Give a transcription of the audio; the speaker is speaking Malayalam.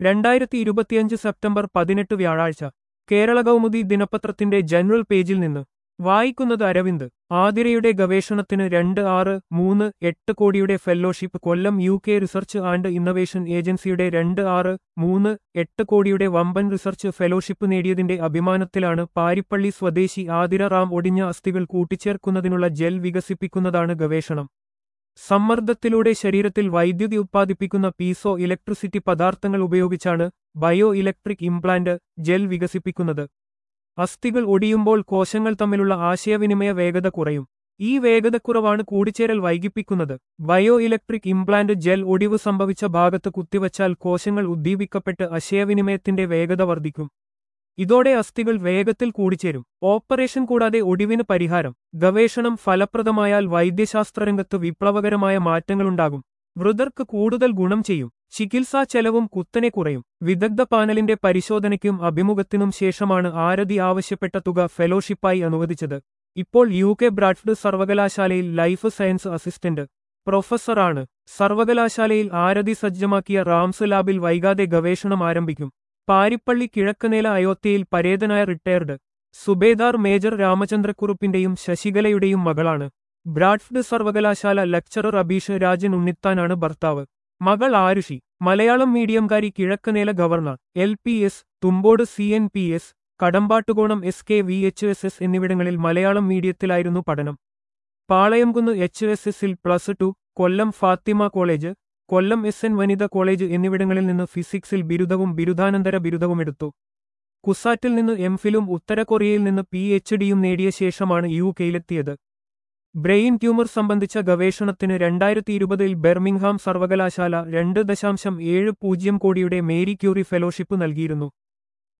രണ്ടായിരത്തി ഇരുപത്തിയഞ്ച് സെപ്റ്റംബർ പതിനെട്ട് വ്യാഴാഴ്ച കേരള കൗമുദി ദിനപത്രത്തിന്റെ ജനറൽ പേജിൽ നിന്ന് വായിക്കുന്നത് അരവിന്ദ് ആതിരയുടെ ഗവേഷണത്തിന് രണ്ട് ആറ് മൂന്ന് എട്ട് കോടിയുടെ fellowship Kollam U K research and innovation ഏജൻസിയുടെ രണ്ട് ആറ് മൂന്ന് എട്ട് കോടിയുടെ വമ്പൻ റിസർച്ച് ഫെലോഷിപ്പ് നേടിയതിന്റെ അഭിമാനത്തിലാണ് പാരിപ്പള്ളി സ്വദേശി ആതിര റാം ഒടിഞ്ഞ അസ്ഥികൾ കൂട്ടിച്ചേർക്കുന്നതിനുള്ള ജെൽ വികസിപ്പിക്കുന്നതാണ് ഗവേഷണം സമ്മർദ്ദത്തിലൂടെ ശരീരത്തിൽ വൈദ്യുതി ഉത്പാദിപ്പിക്കുന്ന പീസോ ഇലക്ട്രിസിറ്റി പദാർത്ഥങ്ങൾ ഉപയോഗിച്ചാണ് ബയോ ഇലക്ട്രിക് ഇംപ്ലാന്റ് ജെൽ വികസിപ്പിക്കുന്നത് അസ്ഥികൾ ഒടിയുമ്പോൾ കോശങ്ങൾ തമ്മിലുള്ള ആശയവിനിമയ വേഗത കുറയും ഈ വേഗതക്കുറവാണ് കൂടിച്ചേരൽ വൈകിപ്പിക്കുന്നത് ബയോ ഇലക്ട്രിക് ഇംപ്ലാന്റ് ജെൽ ഒടിവ് സംഭവിച്ച ഭാഗത്ത് കുത്തിവച്ചാൽ കോശങ്ങൾ ഉദ്ദീപിക്കപ്പെട്ട് ആശയവിനിമയത്തിന്റെ വേഗത വർദ്ധിക്കും ഇതോടെ അസ്ഥികൾ വേഗത്തിൽ കൂടിച്ചേരും ഓപ്പറേഷൻ കൂടാതെ ഒടിവിന് പരിഹാരം ഗവേഷണം ഫലപ്രദമായാൽ വൈദ്യശാസ്ത്രരംഗത്ത് വിപ്ലവകരമായ മാറ്റങ്ങളുണ്ടാകും വൃതർക്ക് കൂടുതൽ ഗുണം ചെയ്യും ചികിത്സാ ചെലവും കുത്തനെ കുറയും വിദഗ്ധ പാനലിന്റെ പരിശോധനയ്ക്കും അഭിമുഖത്തിനും ശേഷമാണ് ആരതി ആവശ്യപ്പെട്ട തുക ഫെലോഷിപ്പായി അനുവദിച്ചത് ഇപ്പോൾ യു കെ ബ്രാഡ്ഫഡ് സർവകലാശാലയിൽ ലൈഫ് സയൻസ് അസിസ്റ്റന്റ് പ്രൊഫസറാണ് സർവകലാശാലയിൽ ആരതി സജ്ജമാക്കിയ റാംസ് ലാബിൽ വൈകാതെ ഗവേഷണം ആരംഭിക്കും പാരിപ്പള്ളി കിഴക്കനേല അയോധ്യയിൽ പരേതനായ റിട്ടയർഡ് സുബേദാർ മേജർ രാമചന്ദ്രക്കുറുപ്പിന്റെയും ശശികലയുടെയും മകളാണ് ബ്രാഡ്ഫഡ് സർവകലാശാല ലെക്ചറർ അബീഷ് രാജൻ ഉണ്ണിത്താനാണ് ഭർത്താവ് മകൾ ആരുഷി മലയാളം മീഡിയംകാരി Kizhakkanela government L P S Thumbode C N P S Kadambattukonam S K V H S S എന്നിവിടങ്ങളിൽ മലയാളം മീഡിയത്തിലായിരുന്നു പഠനം പാളയംകുന്ന് എച്ച് എസ് എസിൽ plus two Kollam Fathima college Kollam S N വനിത കോളേജ് എന്നിവിടങ്ങളിൽ നിന്ന് ഫിസിക്സിൽ ബിരുദവും ബിരുദാനന്തര ബിരുദവും എടുത്തു കുസാറ്റിൽ നിന്ന് എംഫിലും ഉത്തര കൊറിയയിൽ നിന്ന് പി എച്ച് ഡിയും നേടിയ ശേഷമാണ് യു കെയിലെത്തിയത് ബ്രെയിൻ ട്യൂമർ സംബന്ധിച്ച ഗവേഷണത്തിന് രണ്ടായിരത്തി ഇരുപതിൽ ബെർമിംഗ്ഹാം സർവകലാശാല രണ്ട് ദശാംശം ഏഴ് പൂജ്യം കോടിയുടെ മേരി ക്യൂറി ഫെലോഷിപ്പ് നൽകിയിരുന്നു